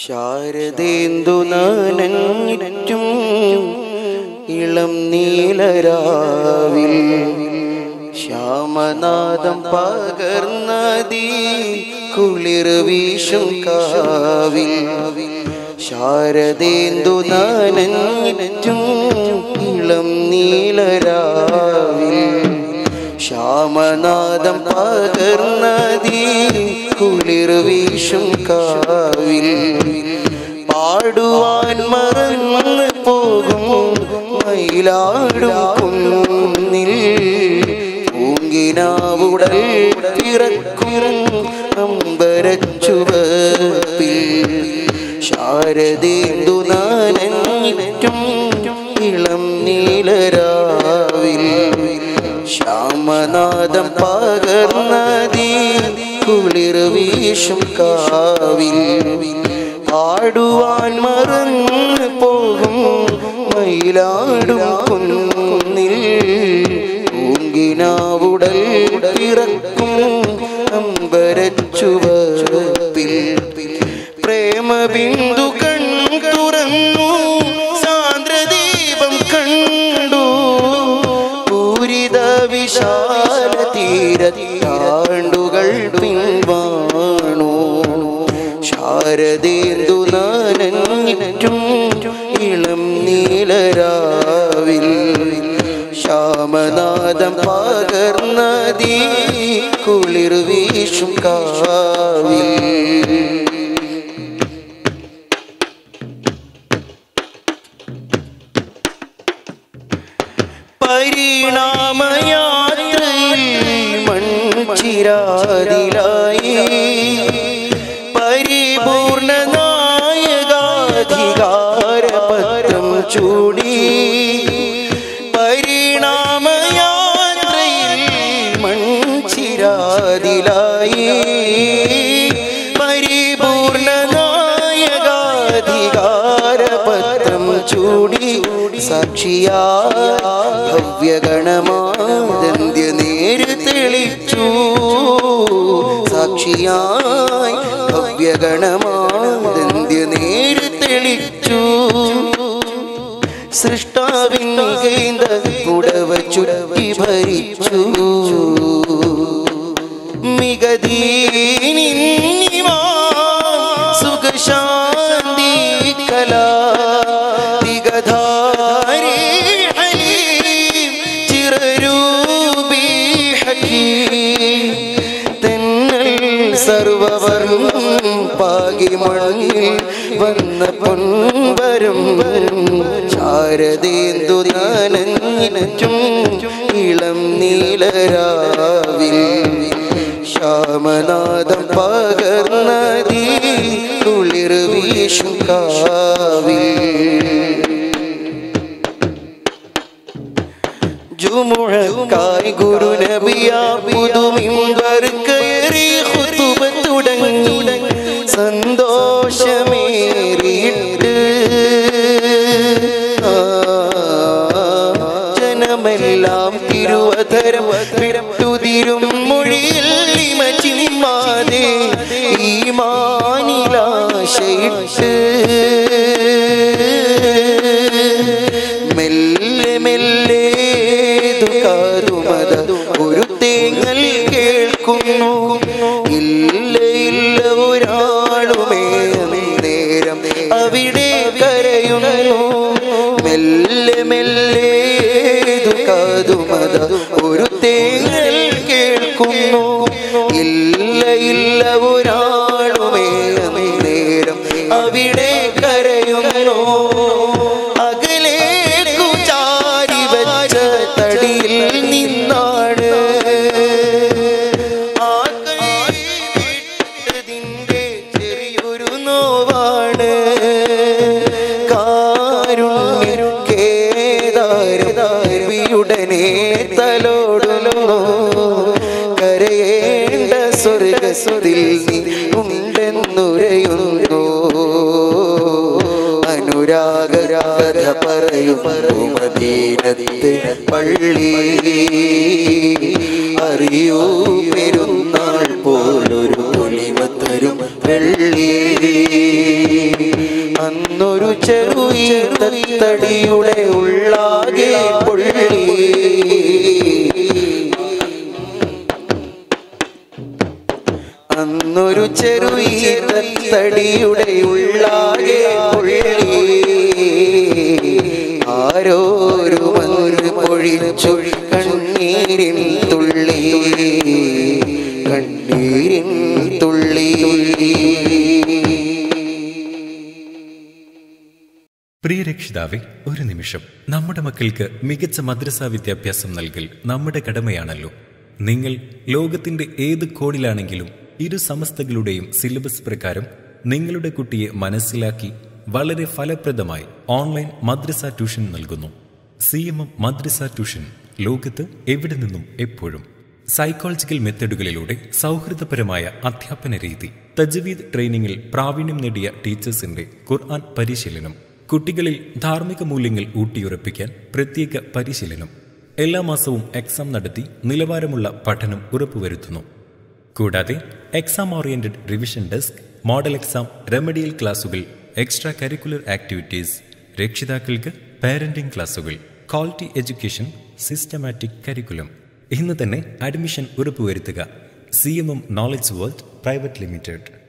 ശാരദേന്ദു നനഞ്ഞിറ്റും ഇളം നീലരാവിൽ ശ്യാമനാദം പകർന്നതി കുളിർ വീശും കാവിൽ ശാരദേന്ദു നനഞ്ഞിറ്റും ഇളം നീലരാവിൽ ശ്യാമനാദം പകർന്നതി കുളിർ വീശും കാവിൽ പാടുവാൻ മറന്നു പോകും മയിലാടും കുന്നിൽ പൂങ്കിനാവുടൽ പിറക്കും അമ്പരച്ചുവപ്പിൽ ശാരദേന്ദു നനഞ്ഞിറ്റും ഇളം നീലരാവിൽ ശ്യാമനാദം പകർന്നതി കുളിർ വീശും കാവിൽ ആടുവാൻ മറന്നു പോകും മയിലാടും കുന്നിൽ പൂങ്കിനാവുടൽ പിറക്കും അമ്പരച്ചുവപ്പിൽ പ്രേമബിന്ദു കൺ തുറന്നു സാന്ദ്രദീപം കണ്ടു പൂരിത വിശാല തീരത്താണ്ടുകൾ പിൻവാണു ശാരദേന്ദു നനഞ്ഞിറ്റും ഇളം നീലരാവിൽ ശ്യാമനാദം പകർന്നതി കുളിർ വീശും കാവിൽ പരിണാമയാത്രയിൽ മൺചിരാതിലായി പരിപൂർണ നായകാധികാരപത്രം ചൂടി പരിണാമയാത്രയിൽ മൺചിരാതിലായി പരിപൂർണ നായകാധികാരപത്രം ചൂടി സാക്ഷിയാ ഭവ്യഗണമാദന്ത്യ നേര് തെളിച്ചു സാക്ഷിയായി ഭവ്യഗണമാദന്ത്യ നേര് തെളിച്ചു സൃഷ്ടാവിൻ കേന്ദ്ര കുടവ ചുറ്റി ഭരിച്ചു മികദീനിന്നിവാ സുഖശാന്തി കലാ ദിഗധാരി ഹലീം ചിറരൂപി ഹക്കീം തെന്നൽ സർവവർണ്ണ പാകി മണ്ണിൽ വന്ന പൊൻവരും ശാരദേന്ദു നനഞ്ഞിറ്റും ഇളം നീലരാവിൽ ശ്യാമനാദം പകർന്നതി കുളിർ വീശും കാവിൽ ജുമുഴക്കായി ഗുരു നബിയാ പുതുമിമ്പർ കയറി ഖുതുബ തുടങ്ങി സന്തോഷമേറിയിട്ട് ആ, ജനമെല്ലാം തിരുവതരം വിട്ടുതിരും മൊഴിയിൽ ഇമ ചിമ്മാതെ ഈ മാനിലാശയിട്ട് മെല്ലെ മെല്ലെ ദുഃഖാതുമത ഒരു തേങ്ങൽ കേൾക്കുന്നു ഇല്ല ഇല്ല ഒരാളുമേ നേരം അവിടെ കരയുന്നു മെല്ലെ മെല്ലെ ദുഃഖാതുമത ഒരു തേങ്ങൽ കേൾക്കുന്നു ഇല്ല ഇല്ല ഒരാളുമേ നേരം അവിടെ കരയുന്നു അകലേക്കു ചാരി വെച്ച തടിയിൽ നിന്നാണ് ആ കൈ വിട്ടതിൻ്റെ ചെറിയൊരു നോവാണ് കാരുണ്യ കേദാരുടനെ തലോടുന്നു കരയേണ്ട സ്വർഗസ്വതിൽ നീ ഉണ്ടെന്നുരയുന്നു അനുരാഗരാഗ പറയും മദീനത്തെ പള്ളി അറിയൂ പെരുന്നാൾ പോലൊരു പൊലിമ തരും വെള്ളി അന്നൊരു ചെറുതടിയുടെ ഉള്ളാകെ പൊള്ളി അന്നൊരു ചെറുതടിയുടെ ഉള്ളാകെ പൊള്ളി ആരോരു മന്ന് പൊഴിച്ചു കണ്ണീരിൻ തുള്ളി കണ്ണീരിൻ തുള്ളി പ്രിയ രക്ഷിതാവെ ഒരു നിമിഷം നമ്മുടെ മക്കൾക്ക് മികച്ച മദ്രസ വിദ്യാഭ്യാസം നൽകൽ നമ്മുടെ കടമയാണല്ലോ നിങ്ങൾ ലോകത്തിന്റെ ഏത് കോണിലാണെങ്കിലും ഇരു സമസ്തകളുടെയും സിലബസ് പ്രകാരം നിങ്ങളുടെ കുട്ടിയെ മനസ്സിലാക്കി വളരെ ഫലപ്രദമായി ഓൺലൈൻ മദ്രസ ട്യൂഷൻ നൽകുന്നു C M M madrasa tuition ലോകത്ത് എവിടെ നിന്നും എപ്പോഴും സൈക്കോളജിക്കൽ മെത്തഡുകളിലൂടെ സൗഹൃദപരമായ അധ്യാപന രീതി തജ്വീദ് ട്രെയിനിങ്ങിൽ പ്രാവീണ്യം നേടിയ ടീച്ചേഴ്സിന്റെ ഖുർആൻ പരിശീലനം കുട്ടികളിൽ ധാർമ്മിക മൂല്യങ്ങൾ ഊട്ടിയുറപ്പിക്കാൻ പ്രത്യേക പരിശീലനം എല്ലാ മാസവും എക്സാം നടത്തി നിലവാരമുള്ള പഠനം ഉറപ്പുവരുത്തുന്നു കൂടാതെ exam oriented revision desk model exam remedial ക്ലാസുകൾ എക്സ്ട്രാ കരിക്കുലർ ആക്ടിവിറ്റീസ് രക്ഷിതാക്കൾക്ക് പാരന്റിംഗ് ക്ലാസുകൾ ക്വാളിറ്റി എഡ്യൂക്കേഷൻ സിസ്റ്റമാറ്റിക് കരിക്കുലം ഇന്ന് തന്നെ അഡ്മിഷൻ ഉറപ്പുവരുത്തുക C M M knowledge world private limited